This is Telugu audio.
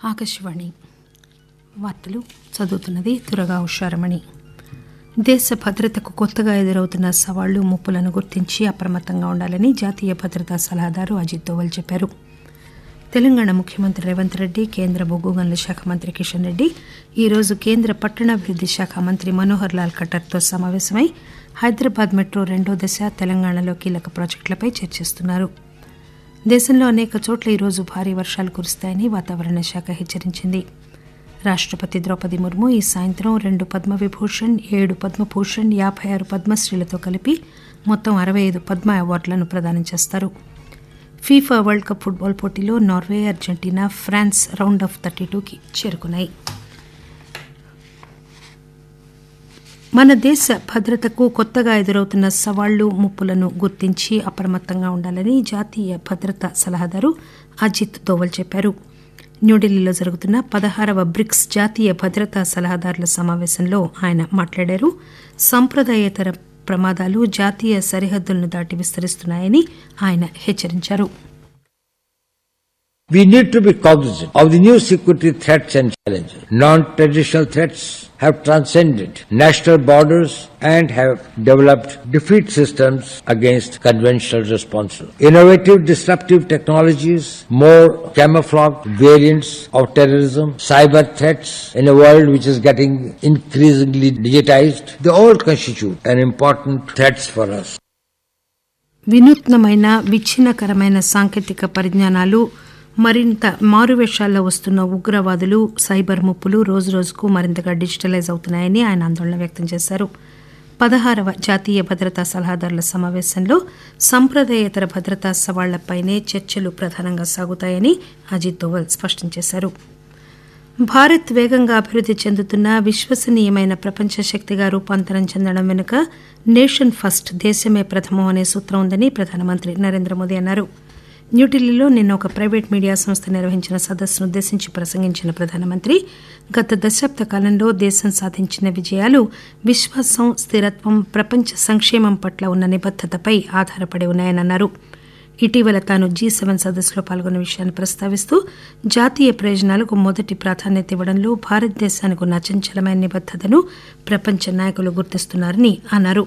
ఆకాశవాణి వార్తలు చదువుతున్నది దురగా ఉషారమణి దేశ భద్రతకు కొత్తగా ఎదురవుతున్న సవాళ్లు ముప్పులను గుర్తించి అప్రమత్తంగా ఉండాలని జాతీయ భద్రతా సలహాదారు అజిత్ దోవల్ చెప్పారు తెలంగాణ ముఖ్యమంత్రి రేవంత్ రెడ్డి కేంద్ర బొగ్గు గనుల శాఖ మంత్రి కిషన్ రెడ్డి ఈరోజు కేంద్ర పట్టణాభివృద్ది శాఖ మంత్రి మనోహర్ లాల్ ఖట్టర్తో సమావేశమై హైదరాబాద్ మెట్రో రెండో దశ తెలంగాణలో కీలక ప్రాజెక్టులపై చర్చిస్తున్నారు దేశంలో అనేక చోట్ల ఈరోజు భారీ వర్షాలు కురుస్తాయని వాతావరణ శాఖ హెచ్చరించింది రాష్టపతి ద్రౌపది ముర్ము ఈ సాయంత్రం రెండు పద్మవిభూషణ్ ఏడు పద్మభూషణ్ యాభై ఆరు పద్మశ్రీలతో కలిపి మొత్తం అరవై ఐదు పద్మ అవార్డులను ప్రదానం చేస్తారు ఫీఫా వరల్డ్ కప్ ఫుట్బాల్ పోటీలో Norway Argentina France round of thirty టూకి చేరుకున్నాయి మన దేశ భద్రతకు కొత్తగా ఎదురవుతున్న సవాళ్లు ముప్పులను గుర్తించి అప్రమత్తంగా ఉండాలని జాతీయ భద్రతా సలహాదారు అజిత్ దోవల్ చెప్పారు న్యూఢిల్లీలో జరుగుతున్న పదహారవ బ్రిక్స్ జాతీయ భద్రతా సలహాదారుల సమావేశంలో ఆయన మాట్లాడారు సంప్రదాయేతర ప్రమాదాలు జాతీయ సరిహద్దులను దాటి విస్తరిస్తున్నాయని ఆయన హెచ్చరించారు We need to be cognizant of the new security threats and challenges. Non-traditional threats have transcended national borders and have developed defeat systems against conventional responses. Innovative disruptive technologies, more camouflaged variants of terrorism, cyber threats in a world which is getting increasingly digitized, they all constitute an important threats for us. వినూత్నమైన విచ్ఛిన్నకరమైన సాంకేతిక పరిజ్ఞానాలు మరింత మారువేషాల్లో వస్తున్న ఉగ్రవాదులు సైబర్ ముప్పులు రోజురోజుకు మరింతగా డిజిటలైజ్ అవుతున్నాయని ఆయన ఆందోళన వ్యక్తం చేశారు పదహారవ జాతీయ భద్రతా సలహాదారుల సమావేశంలో సంప్రదాయేతర భద్రతా సవాళ్లపైనే చర్చలు ప్రధానంగా సాగుతాయని అజిత్ దోవల్ స్పష్టం చేశారు భారత్ వేగంగా అభివృద్ది చెందుతున్న విశ్వసనీయమైన ప్రపంచ శక్తిగా రూపాంతరం చెందడం వెనుక నేషన్ ఫస్ట్ దేశమే ప్రథమం అనే సూత్రం ఉందని ప్రధానమంత్రి నరేంద్ర మోదీ అన్నారు న్యూఢిల్లీలో నిన్న ఒక ప్రైవేట్ మీడియా సంస్థ నిర్వహించిన సదస్సును ఉద్దేశించి ప్రసంగించిన ప్రధానమంత్రి గత దశాబ్ద కాలంలో దేశం సాధించిన విజయాలు విశ్వాసం స్థిరత్వం ప్రపంచ సంక్షేమం పట్ల ఉన్న నిబద్దతపై ఆధారపడి ఉన్నాయని అన్నారు ఇటీవల తాను జీ సెవెన్ సదస్సులో పాల్గొన్న విషయాన్ని ప్రస్తావిస్తూ జాతీయ ప్రయోజనాలకు మొదటి ప్రాధాన్యత ఇవ్వడంలో భారతదేశానికి ఉన్న అచంచలమైన నిబద్దతను ప్రపంచ నాయకులు గుర్తిస్తున్నారని అన్నారు